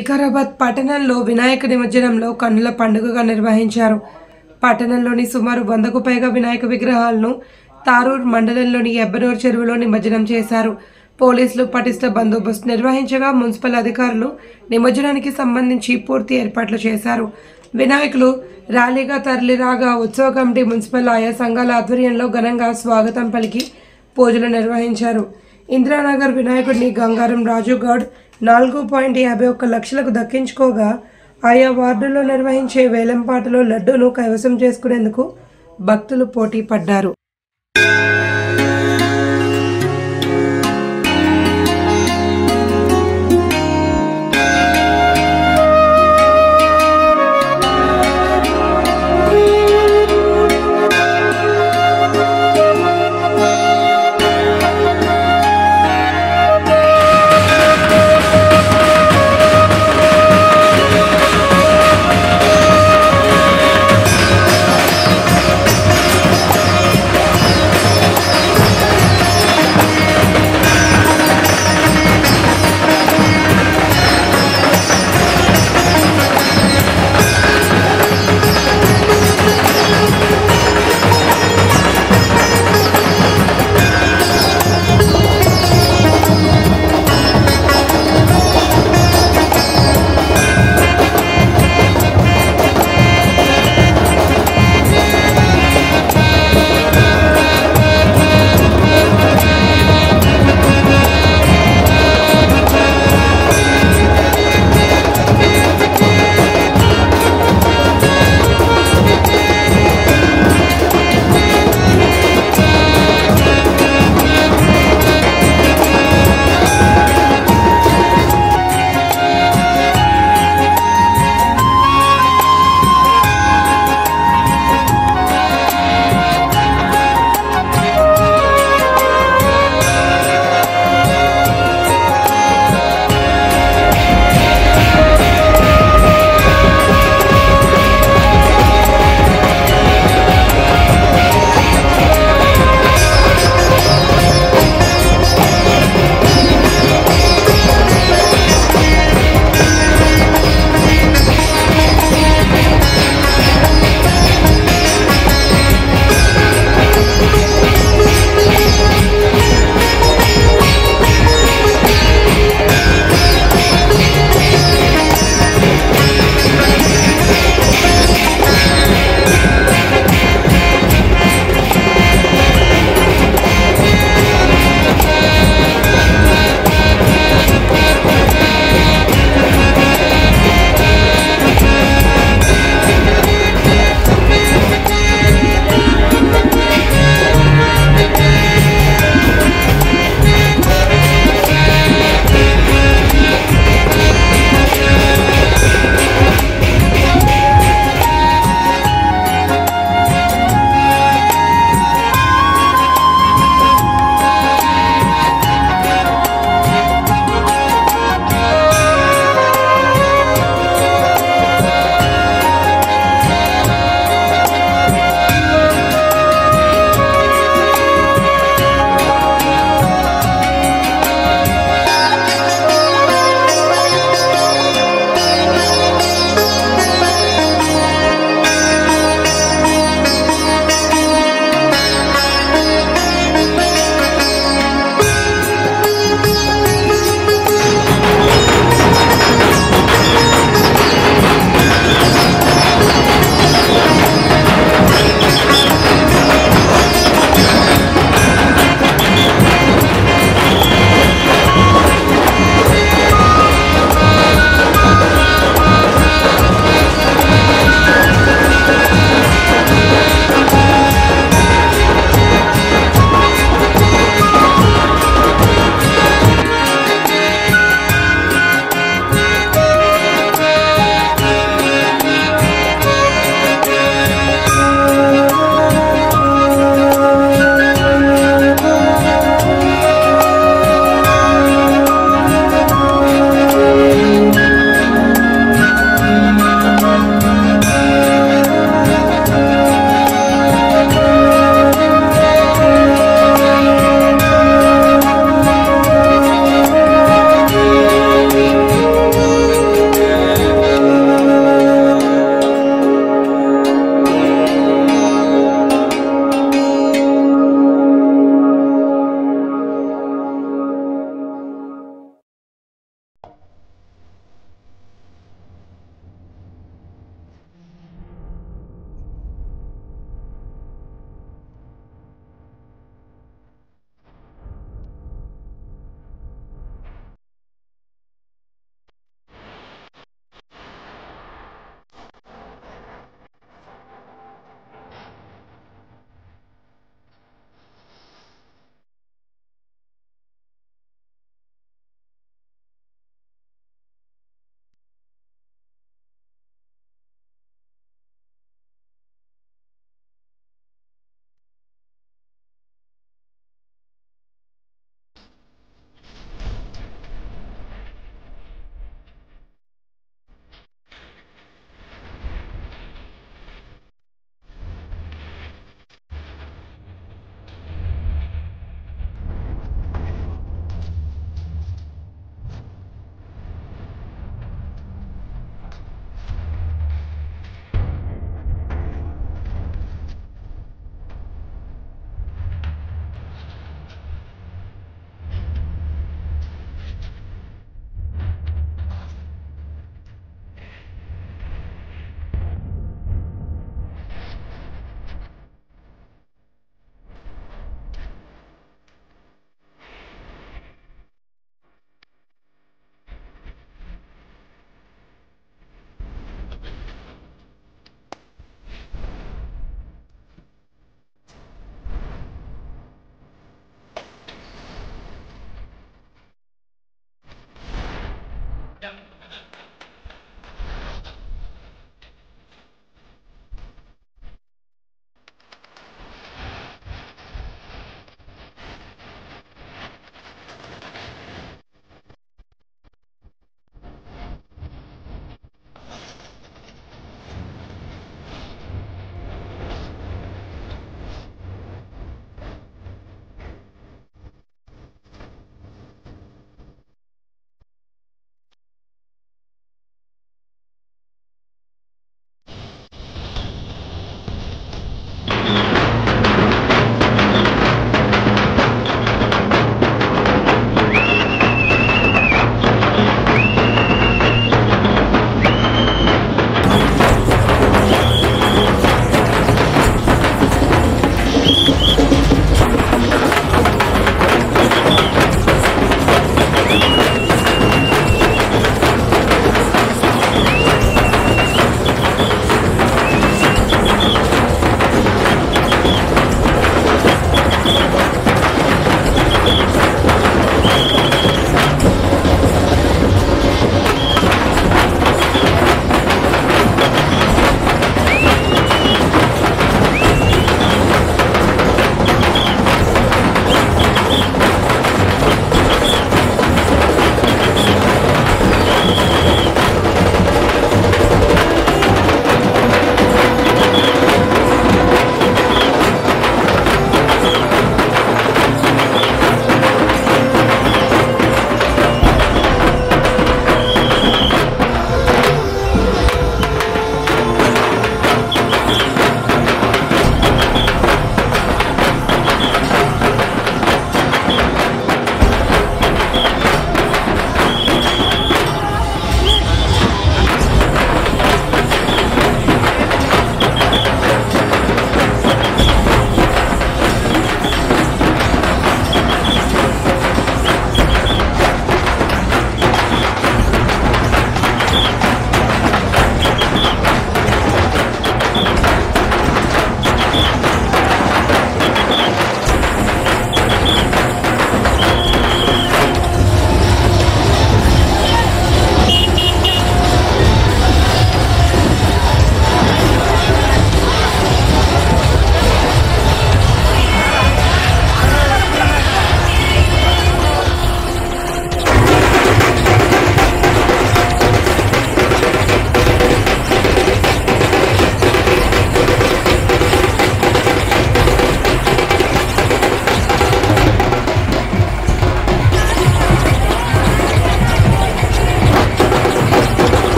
వికారాబాద్ పట్టణంలో వినాయక నిమజ్జనంలో కన్నుల పండుగగా నిర్వహించారు పట్టణంలోని సుమారు వందకు పైగా వినాయక విగ్రహాలను తారూర్ మండలంలోని ఎబ్బనూరు చెరువులో నిమజ్జనం చేశారు పోలీసులు పటిష్ట బందోబస్తు నిర్వహించగా మున్సిపల్ అధికారులు నిమజ్జనానికి సంబంధించి పూర్తి ఏర్పాట్లు చేశారు వినాయకులు ర్యాలీగా తరలిరాగా ఉత్సవ కమిటీ మున్సిపల్ ఆయా సంఘాల ఆధ్వర్యంలో ఘనంగా స్వాగతం పలికి పూజలు నిర్వహించారు ఇందిరానగర్ వినాయకుడిని గంగారం రాజు గౌడ్ నాలుగు పాయింట్ యాభై ఒక్క లక్షలకు దక్కించుకోగా ఆయా వార్డుల్లో నిర్వహించే వేలంపాటలో లడ్డూను కైవసం చేసుకునేందుకు భక్తులు పోటీ పడ్డారు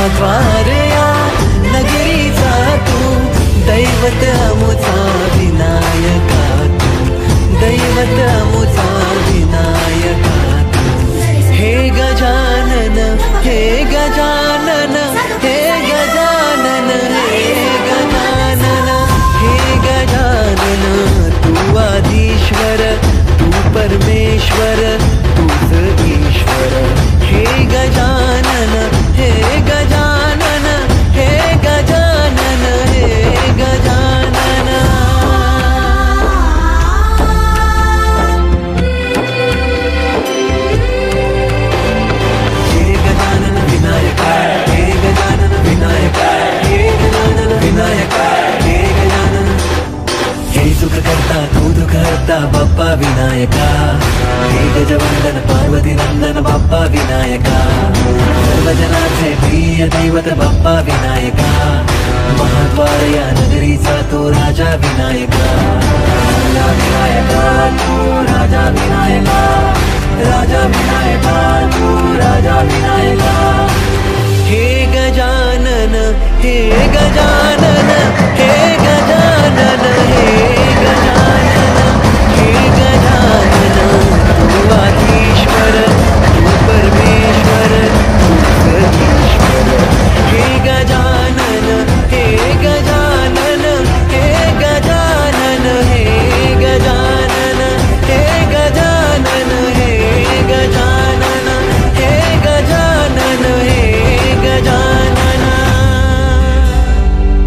महाद्वार या नगरीचा तू दैवत अमुचा विनायका तू दैवत अमुचा विनायका तू हे गजानन हे गजानन हे गजानन हे गजानन हे गजानन तू आधीश्वर तू परमेश्वर तूच ईश्वर हे गजानन हे गजानन हे गजानन हे गजानन हे गजानन विनायक हे गजानन विनायक हे गजानन विनायक हे गजानन हे सुख करता तू दुःख हरता बाप्पा विनायका हे गजवंदन पार्वती नंदन बाप्पा विनायका सर्वजनाचे प्रिय दैवत बाप्पा विनायका महाद्वार या नगरीचा तो राजा विनायका राजा विनायका तू राजा विनायका राजा विनायका तू राजा विनायका हे गजानन हे गजानन हे गजानन हे गजानन हे गजानन तू आधीश्वर तू परमेश्वर तू सतीश्वर हे गजानन हे गजानन हे गजानन हे गजानन हे गजानन हे गजानन हे गजानन हे गजानन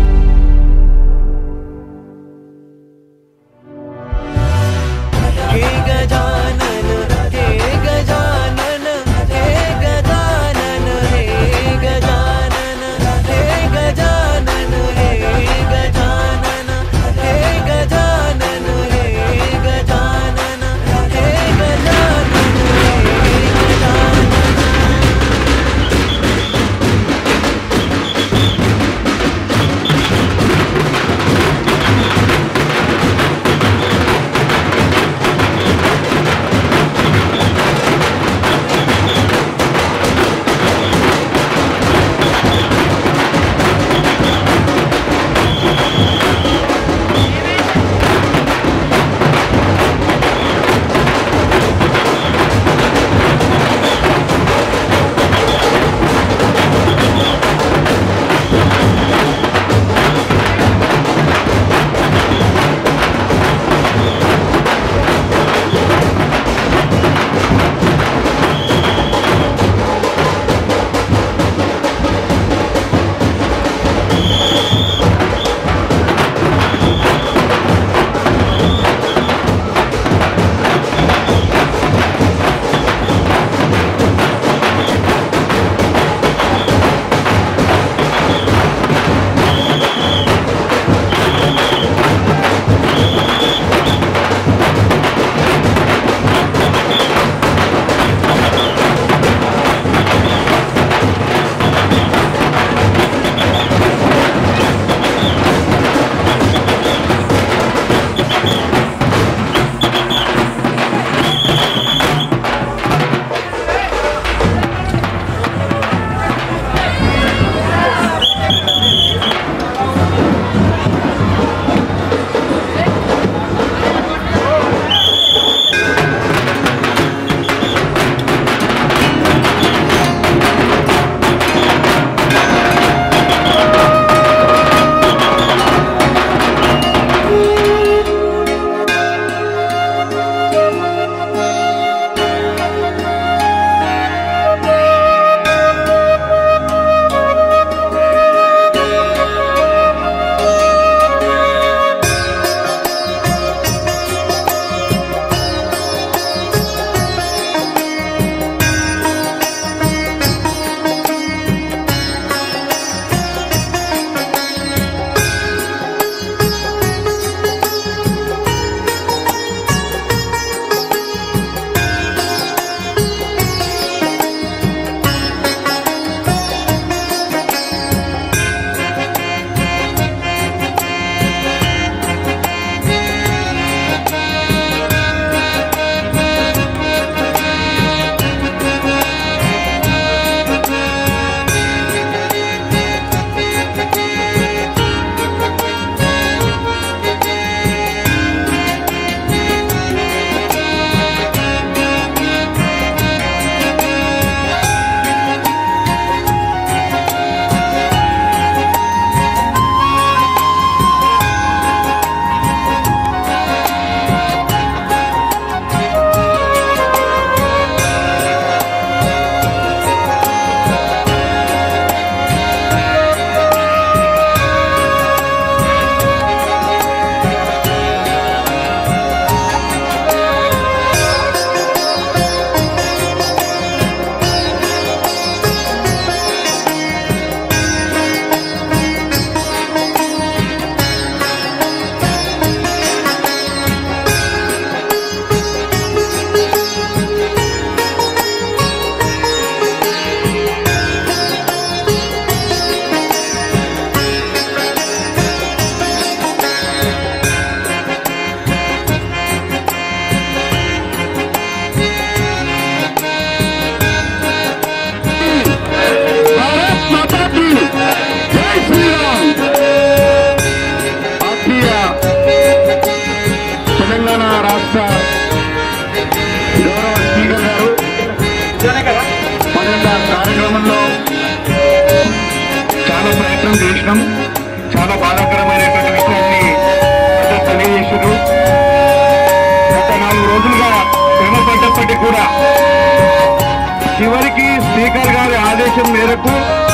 ప్రయత్నం చేసినాం చాలా బాధాకరమైనటువంటి విషయాన్ని అందరూ తెలియజేసారు గత నాలుగు రోజులుగా శ్రమ పడ్డప్పటికీ కూడా చివరికి స్పీకర్ గారి ఆదేశం మేరకు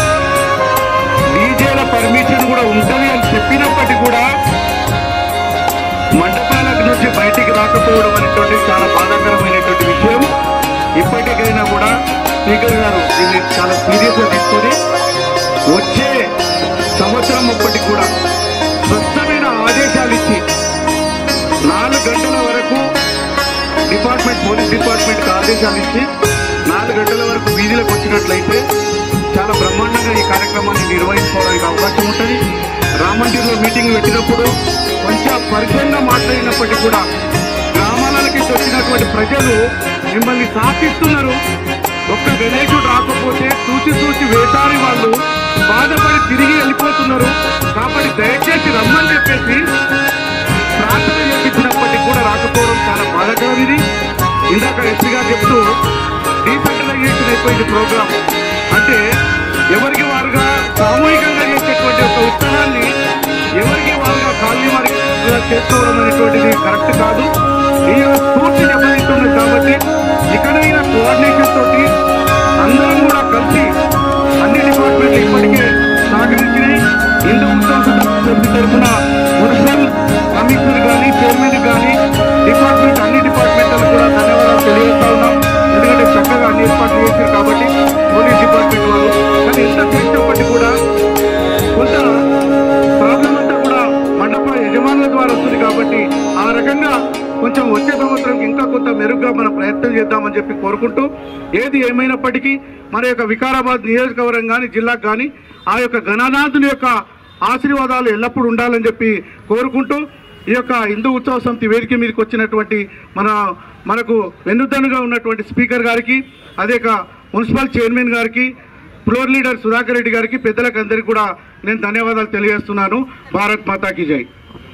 డీజేల పర్మిషన్ కూడా ఉంటది అని చెప్పినప్పటికీ కూడా మండపాల నుంచి బయటికి రాకపోవడం అనేటువంటి చాలా బాధాకరమైనటువంటి విషయం ఇప్పటికైనా కూడా స్పీకర్ గారు దీన్ని చాలా సీరియస్ గా తీసుకొని వచ్చే సంవత్సరం అప్పటికి కూడా స్పష్టమైన ఆదేశాలు ఇచ్చి నాలుగు గంటల వరకు డిపార్ట్మెంట్ పోలీస్ డిపార్ట్మెంట్ కి ఆదేశాలు ఇచ్చి నాలుగు గంటల వరకు వీధిలోకి వచ్చినట్లయితే చాలా బ్రహ్మాండంగా ఈ కార్యక్రమాన్ని నిర్వహించుకోవడానికి అవకాశం ఉంటుంది రామందిర్లో మీటింగ్ పెట్టినప్పుడు కొంచెం పరిచయంగా మాట్లాడినప్పటికీ కూడా గ్రామాలకి వచ్చినటువంటి ప్రజలు మిమ్మల్ని శాసిస్తున్నారు ఒక్క గణేశుడు రాకపోతే చూసి చూసి వేటారి వాళ్ళు బాధపడి తిరిగి వెళ్ళిపోతున్నారు కాబట్టి దయచేసి రమ్మని చెప్పేసి ప్రార్థన చేపించినప్పటికీ కూడా రాకపోవడం చాలా బాధాకరం ఇది ఇందాక ఎస్పీ గారు చెప్తూ డీసెంట్రలైజేషన్ అయిపోయింది ప్రోగ్రామ్ అంటే ఎవరికి వారుగా సామూహికంగా చేసేటువంటి ఒక ఉత్సవాన్ని ఎవరికి వారుగా కాలనీ వారికి చేసుకోవడం అనేటువంటిది కరెక్ట్ కాదు ఈ స్ఫూర్తి దెబ్బతింటుంది కాబట్టి ఇకనైనా కోఆర్డినేషన్ తోటి అందరం కూడా కలిసి అన్ని డిపార్ట్మెంట్లు ఇప్పటికే సహకరించినాయి హిందూ ఉత్సవ సమితి తరఫున మున్సిపల్ కమిషనర్ కానీ చైర్మన్ కానీ డిపార్ట్మెంట్ అన్ని డిపార్ట్మెంట్లకు కూడా ధన్యవాదాలు తెలియజేస్తా ఉన్నాం ఎందుకంటే చక్కగా అన్ని ఏర్పాట్లు చేశారు కాబట్టి పోలీస్ డిపార్ట్మెంట్ వాళ్ళు కానీ ఎంత చేసినప్పటికీ కూడా కొంత ప్రాబ్లం అంతా కూడా మండప యజమానుల ద్వారా వస్తుంది కాబట్టి ఆ రకంగా కొంచెం వచ్చే సంవత్సరం ఇంకా కొంత మెరుగ్గా మనం ప్రయత్నం చేద్దామని చెప్పి కోరుకుంటూ ఏది ఏమైనప్పటికీ మన యొక్క వికారాబాద్ నియోజకవర్గం కానీ జిల్లాకు కానీ ఆ యొక్క గణనాథుని యొక్క ఆశీర్వాదాలు ఎల్లప్పుడూ ఉండాలని చెప్పి కోరుకుంటూ ఈ యొక్క హిందూ ఉత్సవ సమితి వేదిక మీదకి వచ్చినటువంటి మన మనకు వెన్నుదన్నుగా ఉన్నటువంటి స్పీకర్ గారికి అదే కా- మున్సిపల్ చైర్మన్ గారికి ఫ్లోర్ లీడర్ సుధాకర్ రెడ్డి గారికి పెద్దలకు అందరికీ కూడా నేను ధన్యవాదాలు తెలియజేస్తున్నాను భారత్ మాతాకి జై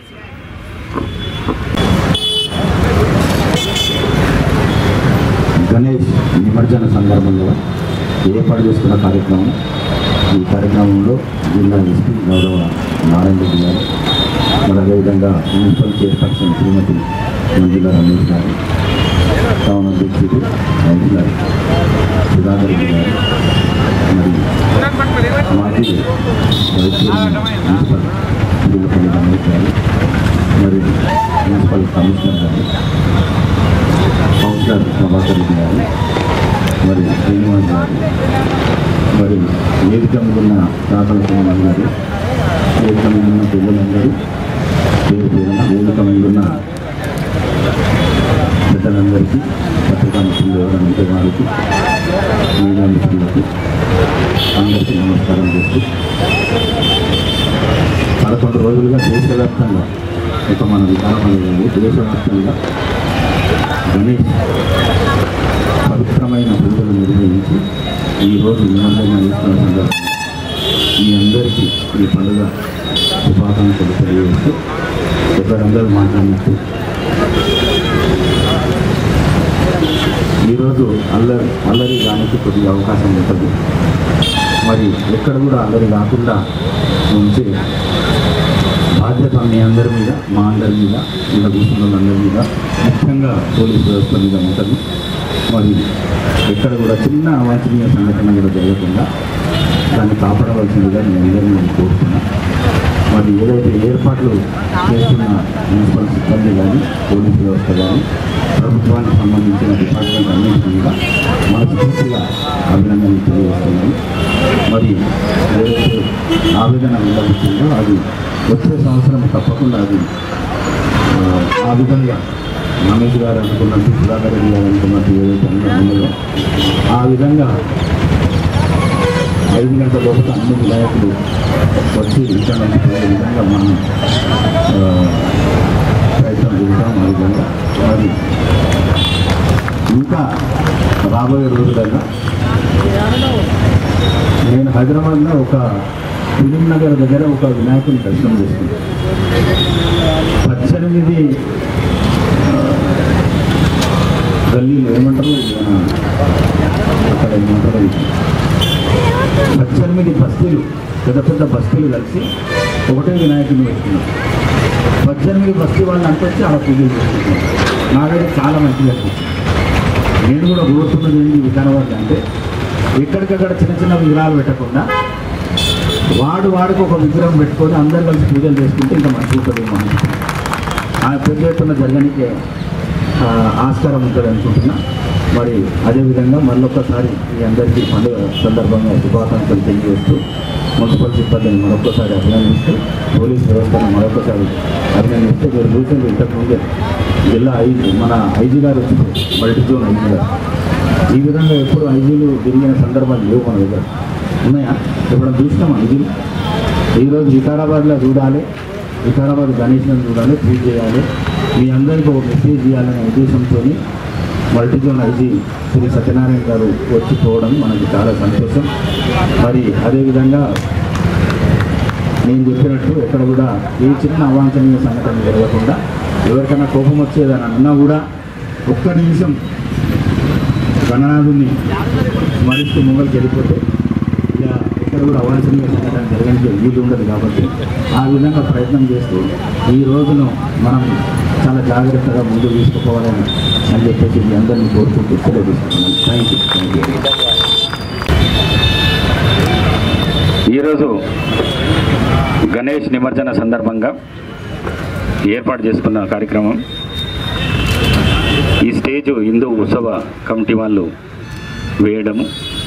గణేష్ నిమజ్జన సందర్భంలో ఏర్పాటు చేసుకున్న కార్యక్రమం ఈ కార్యక్రమంలో జిల్లా ఎస్పీ గౌరవ నారాయణ రెడ్డి గారు మరి అదేవిధంగా మున్సిపల్ చైర్పర్సన్ శ్రీమతి మంజుల రమేష్ గారు టౌన్ అధ్యక్షుడు కౌన్సిలర్ సుధాకర్ రెడ్డి గారు మరి మాజీ vice chairman municipal Shrimati Ramesh గారు మరి మున్సిపల్ కమిషనర్ గారు కౌన్సిలర్ ప్రభాకర్ రెడ్డి గారు మరి శ్రీనివాస్ గారు మరి వేదిక మీద ఉన్న తాతల సింహ గారు వేదిక మీద ఉన్న పిల్లలందరూ పేరు పేరున వేదిక మీద ఉన్న పెద్దలందరికీ పత్రికా మిత్రులు ఎవరైనా వారికి మీడియా మిత్రులకు అందరికీ నమస్కారం చేస్తూ పదకొండు రోజులుగా దేశవ్యాప్తంగా ఇక మన విధానం అనేది దేశవ్యాప్తంగా గణేష్ పవిత్రమైన పూజలు నిర్వహించి ఈరోజు నిమజ్జనం చేస్తున్న సందర్భంగా మీ అందరికీ ఈ పండుగ శుభాకాంక్షలు తెలియజేస్తూ ఎవరందరూ మాట్లాడినట్టు ఈరోజు అల్లరి అల్లరి దానికి కొద్దిగా అవకాశం ఉంటుంది మరి ఎక్కడ కూడా అల్లరి కాకుండా ఉంచే బాధ్యత మీ అందరి మీద మా అందరి మీద ఇలా కూర్చున్న వాళ్ళందరి మీద ముఖ్యంగా పోలీస్ వ్యవస్థ మీద ఉంటుంది మరి ఎక్కడ కూడా చిన్న అవాంఛనీయ సంఘటన కూడా జరగకుండా దాన్ని కాపాడవలసిందిగా నేను అందరినీ నేను కోరుతున్నా మరి ఏదైతే ఏర్పాట్లు చేస్తున్న మున్సిపల్ సిబ్బంది కానీ పోలీస్ వ్యవస్థ కానీ ప్రభుత్వానికి సంబంధించిన డిపార్ట్మెంట్ అన్నింటినీ కూడా మనస్ఫూర్తిగా అభినందనలు తెలియజేస్తున్నాను మరి ఏదైతే ఆవేదన ఉండబోతుందో అది వచ్చే సంవత్సరం తప్పకుండా అది ఆ, ఆ విధంగా రమేష్ గారు అనుకున్నట్టు సుధాకర్ రెడ్డి గారు అనుకున్నట్టు ఏదైతే ఉన్నదో ఆ విధంగా ఐదు గంటల లోపల అన్ని వినాయకులు వచ్చి ఇక్కడ నుంచి పోయే విధంగా మనం ఆ, ప్రయత్నం చేద్దాం ఆ విధంగా మరి ఇంకా రాబోయే రోజులలో నేను హైదరాబాద్లో ఒక ఫిలిం నగర్ దగ్గర ఒక వినాయకుని దర్శనం చేసుకున్నాను పద్దెనిమిది ఆ, గల్లీలు ఏమంటారు మన అక్కడ ఏమంటారు పద్దెనిమిది బస్తీలు పెద్ద పెద్ద బస్తీలు కలిసి ఒకటే వినాయకుడిని పెట్టుకున్నాం పద్దెనిమిది బస్తీ వాళ్ళని అంత వచ్చి అలా పూజలు చేసుకుంటున్నాం నాకైతే చాలా మంచిగా అనిపించింది నేను కూడా కోరుతున్నది ఏంటి విధానవాళ్ళు అంటే ఎక్కడికక్కడ చిన్న చిన్న విగ్రహాలు పెట్టకుండా వాడు వాడికి ఒక విగ్రహం పెట్టుకొని అందరు కలిసి పూజలు చేసుకుంటే ఇంకా మంచి ఉంటుంది మనం ఆ పెద్ద ఎత్తున జరగనికే ఆ, ఆస్కారం ఉంటుంది అనుకుంటున్నా మరి అదేవిధంగా మరొకసారి మీ అందరికీ పండుగ సందర్భంగా శుభాకాంక్షలు తెలియజేస్తూ మున్సిపల్ సిబ్బందిని మరొకసారి అభినందిస్తూ పోలీస్ వ్యవస్థను మరొకసారి అభినందిస్తూ మీరు చూసింది ఇంతకుముందే జిల్లా ఐజీ మన ఐజీ గారు వచ్చారు మల్టీ జోన్ ఐజీ గారు ఈ విధంగా ఎప్పుడు ఐజీలు తిరిగిన సందర్భాలు లేవు మన దగ్గర ఉన్నాయా ఎప్పుడైనా చూసినామా ఐజీలు ఈరోజు వికారాబాద్లో చూడాలి వికారాబాద్ గణేష్ని చూడాలి పూజ చేయాలి మీ అందరికీ ఒక మెసేజ్ ఇవ్వాలనే ఉద్దేశంతో మల్టీజోన్ ఐజీ శ్రీ సత్యనారాయణ గారు వచ్చి పోవడం మనకి చాలా సంతోషం మరి అదేవిధంగా నేను చెప్పినట్టు ఎక్కడ కూడా ఏ చిన్న అవాంఛనీయ సంఘటన జరగకుండా ఎవరికైనా కోపం వచ్చేదని అన్నా కూడా ఒక్క నిమిషం గణనాథుని స్మరిస్తూ ముంగల్కి వెళ్ళిపోతే ఇక ఎక్కడ కూడా అవాంఛనీయ సంఘటన జరగడానికి వీలు ఉండదు కాబట్టి ఆ విధంగా ప్రయత్నం చేస్తూ ఈ రోజును మనం చాలా జాగ్రత్తగా ముందుకు తీసుకుపోవాలని అని చెప్పేసి మీ అందరినీ కోరుకుంటూ సెలవు తీసుకున్నాను థ్యాంక్ యూ థ్యాంక్ యూ ఈరోజు గణేష్ నిమజ్జన సందర్భంగా ఏర్పాటు చేసుకున్న కార్యక్రమం ఈ స్టేజ్ హిందూ ఉత్సవ కమిటీ వాళ్ళు వేయడము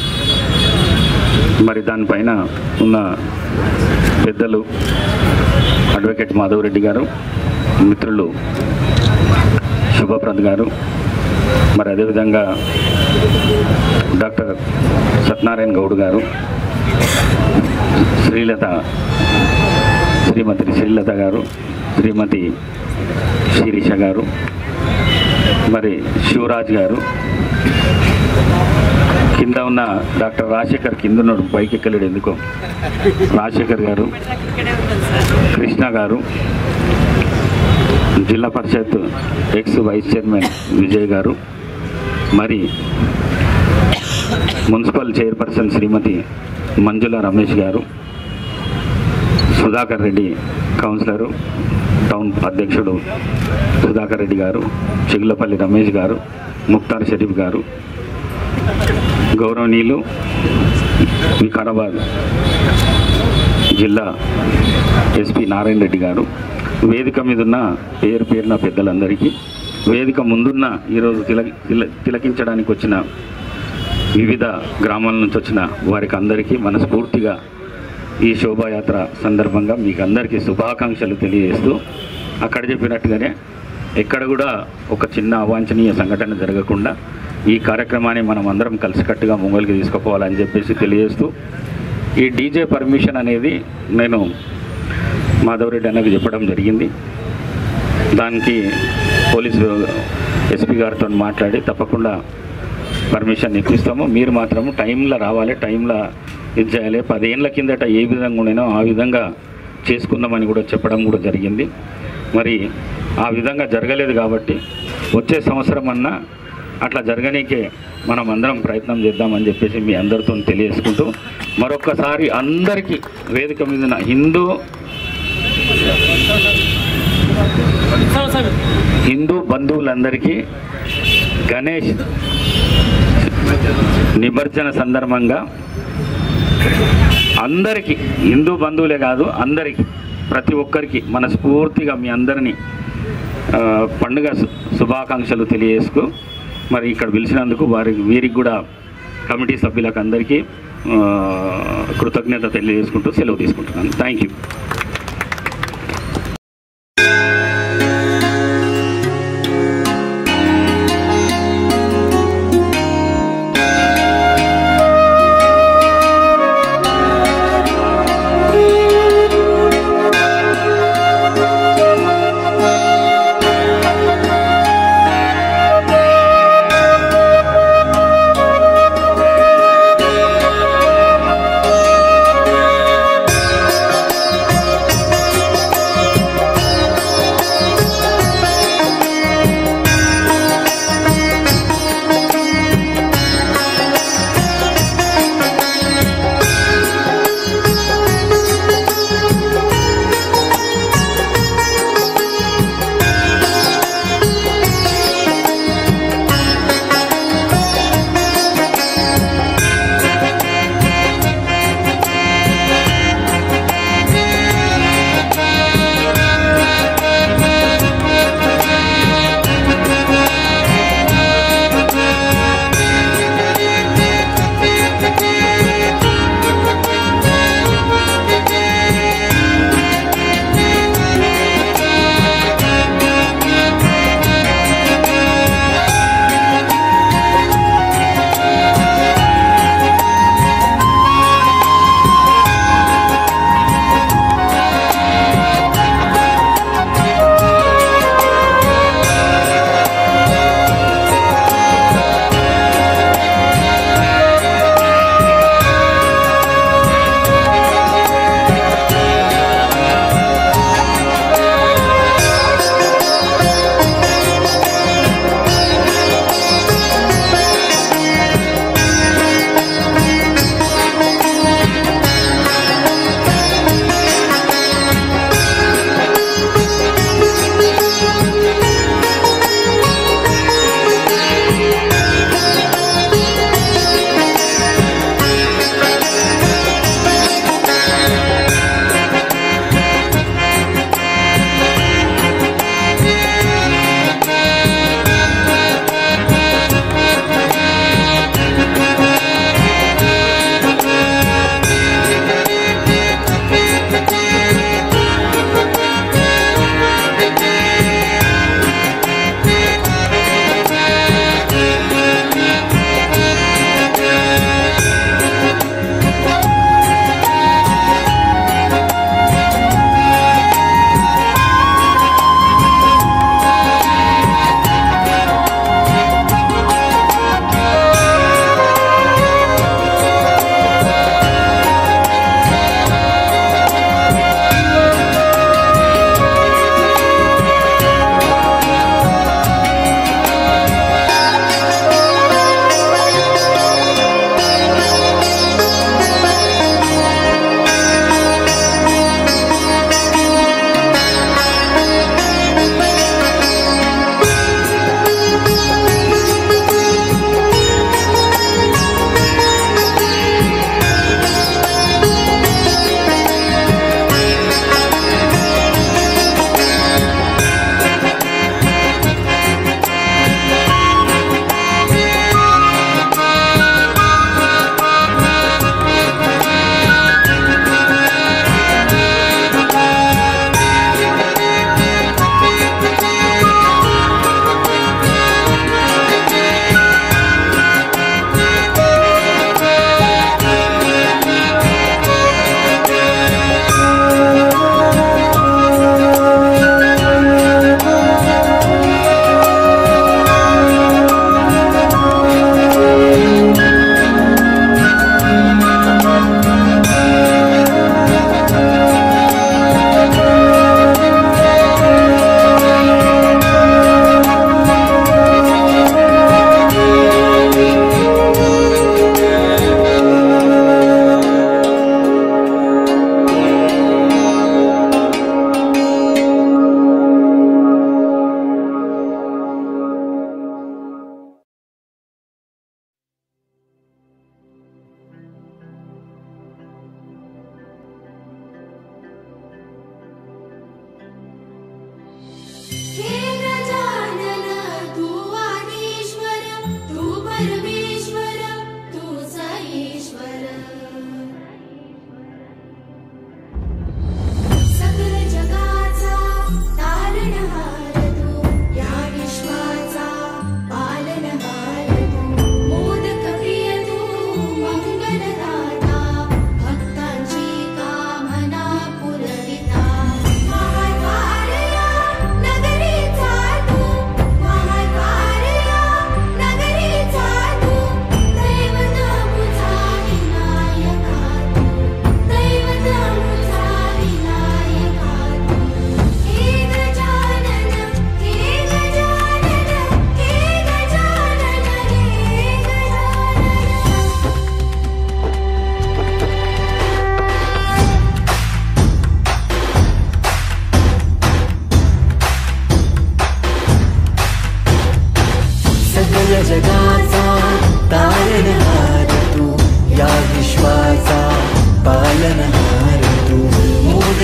మరి దానిపైన ఉన్న పెద్దలు అడ్వకేట్ మాధవరెడ్డి గారు మిత్రులు శుభప్రద్ గారు మరి అదేవిధంగా డాక్టర్ సత్యనారాయణ గౌడ్ గారు శ్రీలత శ్రీమతి శ్రీలత గారు శ్రీమతి శిరీష గారు మరి శివరాజ్ గారు కింద ఉన్న డాక్టర్ రాజశేఖర్ కింద ఉన్నాడు బైక్ ఎక్కలేడు ఎందుకో రాజశేఖర్ గారు కృష్ణ గారు Zilla Parishad ex vice chairman Vijay గారు మరి మున్సిపల్ చైర్పర్సన్ శ్రీమతి మంజుల రమేష్ గారు సుధాకర్ రెడ్డి కౌన్సిలరు టౌన్ అధ్యక్షుడు సుధాకర్ రెడ్డి గారు చిగులపల్లి రమేష్ గారు ముక్తార్ షరీఫ్ గారు గౌరవనీయులు వికారాబాద్ జిల్లా ఎస్పీ నారాయణ రెడ్డి గారు వేదిక మీద ఉన్న పేరు పేరున పెద్దలందరికీ వేదిక ముందున్న ఈరోజు తిల తిల- తిలకించడానికి వచ్చిన వివిధ గ్రామాల నుంచి వచ్చిన వారికి అందరికీ మనస్ఫూర్తిగా ఈ శోభాయాత్ర సందర్భంగా మీకు అందరికీ శుభాకాంక్షలు తెలియజేస్తూ అక్కడ చెప్పినట్టుగానే ఎక్కడ కూడా ఒక చిన్న అవాంఛనీయ సంఘటన జరగకుండా ఈ కార్యక్రమాన్ని మనం అందరం కలిసికట్టుగా ముంగలికి తీసుకుపోవాలని చెప్పేసి తెలియజేస్తూ ఈ డీజే పర్మిషన్ అనేది నేను మాధవరెడ్డి అన్నకు చెప్పడం జరిగింది దానికి పోలీసు ఎస్పీ గారితో మాట్లాడి తప్పకుండా పర్మిషన్ ఇప్పిస్తాము మీరు మాత్రము టైంలో రావాలి టైంలో ఇది చేయాలి పదేళ్ళ కిందట ఏ విధంగా ఉండేనో ఆ విధంగా చేసుకుందామని కూడా చెప్పడం కూడా జరిగింది మరి ఆ విధంగా జరగలేదు కాబట్టి వచ్చే సంవత్సరం అన్నా అట్లా జరగనీకే మనం అందరం ప్రయత్నం చేద్దామని చెప్పేసి మీ అందరితో తెలియజేసుకుంటూ మరొక్కసారి అందరికీ వేదిక మీద ఉన్న హిందూ హిందూ బంధువులందరికీ గణేష్ నిమజ్జన సందర్భంగా అందరికీ హిందూ బంధువులే కాదు అందరికీ ప్రతి ఒక్కరికి మనస్ఫూర్తిగా మీ అందరినీ ఆ, పండుగ శు- శుభాకాంక్షలు తెలియజేసుకు మరి ఇక్కడ పిలిచినందుకు వారికి వీరికి కూడా కమిటీ సభ్యులకు అందరికీ ఆ, కృతజ్ఞత తెలియజేసుకుంటూ సెలవు తీసుకుంటున్నాను థ్యాంక్ యూ Thank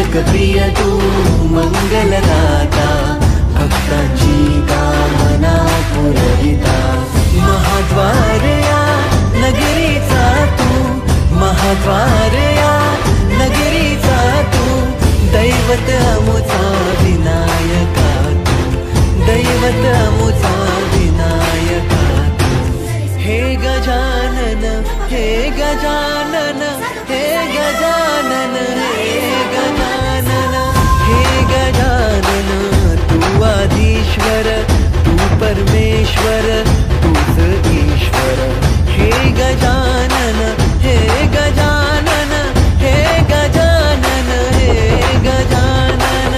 विनायक प्रिय तू मंगलदाता भक्तांची कामना पुरविता महाद्वारया नगरीचा तू महाद्वारया नगरीचा तू दैवत अमुचा विनायका तू दैवत अमुचा विनायका तू हे गजानन हे गजानन हे गजानन हे गजानन हे गजानन तू आधीश्वर तू परमेश्वर तूच ईश्वर हे गजानन हे गजानन हे गजानन हे गजानन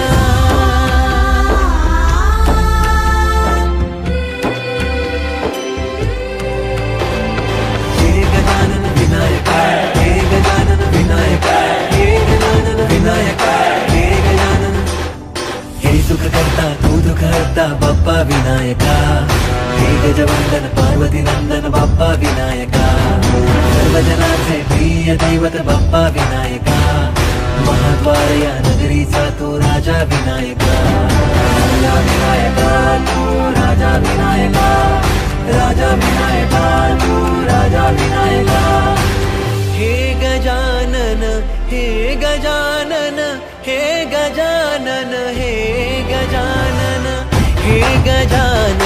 हे गजानन विनायक हे गजानन विनायक हे गजानन विनायक हे गजानन हे सुख करता तू दुख हरता बाप्पा विनायका हे गजवंदन पार्वती नंदन बाप्पा विनायका सर्वजनाचे प्रिय दैवत बाप्पा विनायका महाद्वारया नगरीचा तू राजा विनायका राजा विनायका तू राजा विनायका राजा विनायका तू राजा विनायका हे गजानन हे गजानन हे गजानन हे गजानन हे गजानन